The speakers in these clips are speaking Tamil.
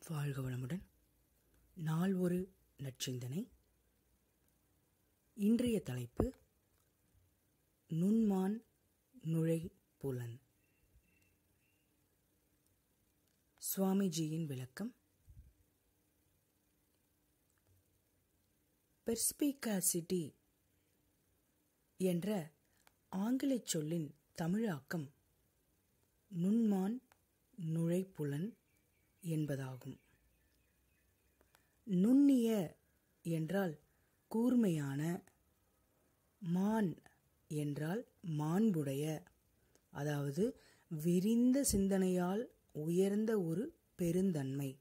வாழ்க வளமுடன் நாள் ஒரு நற்சிந்தனை இன்றைய தலைப்பு நுண்மான் நுழை புலன் சுவாமிஜியின் விளக்கம் பெர்ஸ்பிகாசிட்டி என்ற ஆங்கிலச் சொல்லின் தமிழாக்கம் நுண்மான் நுழைப்புலன் என்பதாகும் நுண்ணிய என்றால் கூர்மையான மான் என்றால் மாண்புடைய அதாவது விரிந்த சிந்தனையால் உயர்ந்த ஒரு பெருந்தன்மை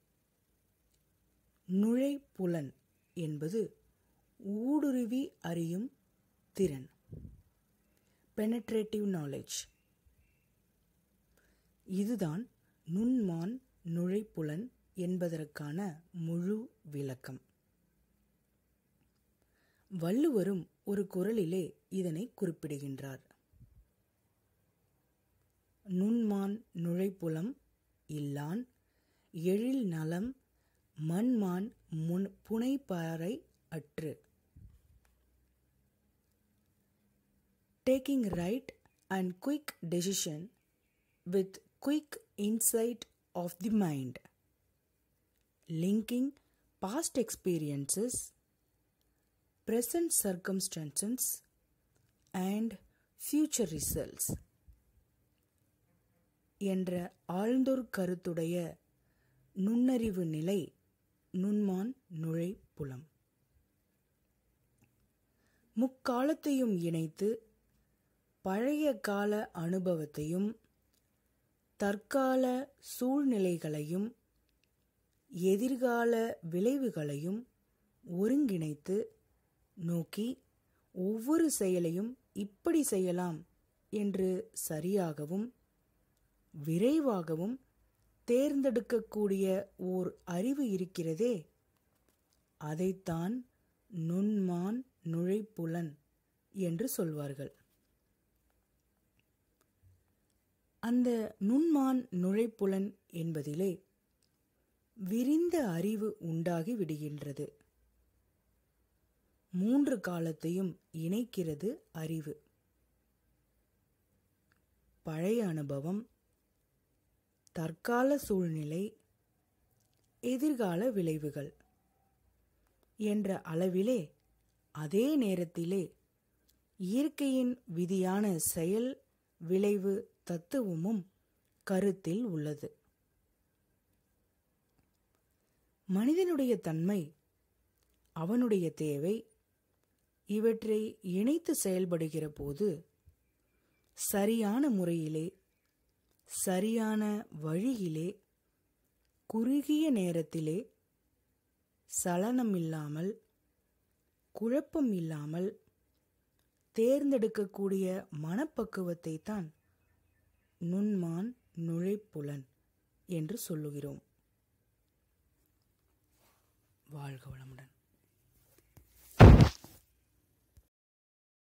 நுழைப்புலன் என்பது ஊடுருவி அறியும் திறன் பெனட்ரேட்டிவ் நாலேஜ் இதுதான் நுண்மான் நுழைப்புலன் என்பதற்கான முழு விளக்கம் வள்ளுவரும் ஒரு குரலிலே இதனை குறிப்பிடுகின்றார் நுண்மான் நுழைப்புலம் இல்லான் எழில் நலம் மண்மான் முன் புனைப்பாறை அற்று taking right and quick decision with quick insight of the mind, linking past experiences, present circumstances, and future results. என்ற ஆழ்ந்தோர் கருத்துடைய நுண்ணறிவு நிலை நுண்மான் நுழை புலம் முக்காலத்தையும் இணைத்து பழைய கால அனுபவத்தையும் தற்கால சூழ்நிலைகளையும் எதிர்கால விளைவுகளையும் ஒருங்கிணைத்து நோக்கி ஒவ்வொரு செயலையும் இப்படி செய்யலாம் என்று சரியாகவும் விரைவாகவும் தேர்ந்தெடுக்கக்கூடிய ஓர் அறிவு இருக்கிறதே அதைத்தான் நுண்மான் நுழைப்புலன் என்று சொல்வார்கள் அந்த நுண்மான் நுழைப்புலன் என்பதிலே விரிந்த அறிவு உண்டாகி விடுகின்றது மூன்று காலத்தையும் இணைக்கிறது அறிவு பழைய அனுபவம் தற்கால சூழ்நிலை எதிர்கால விளைவுகள் என்ற அளவிலே அதே நேரத்திலே இயற்கையின் விதியான செயல் விளைவு தத்துவமும் கருத்தில் உள்ளது மனிதனுடைய தன்மை அவனுடைய தேவை இவற்றை இணைத்து செயல்படுகிற போது சரியான முறையிலே சரியான வழியிலே குறுகிய நேரத்திலே சலனம் இல்லாமல் குழப்பம் இல்லாமல் தேர்ந்தெடுக்கக்கூடிய மனப்பக்குவத்தை தான் நுண்மான் நுழைப்புலன் என்று சொல்லுகிறோம் வாழ்க வளமுடன்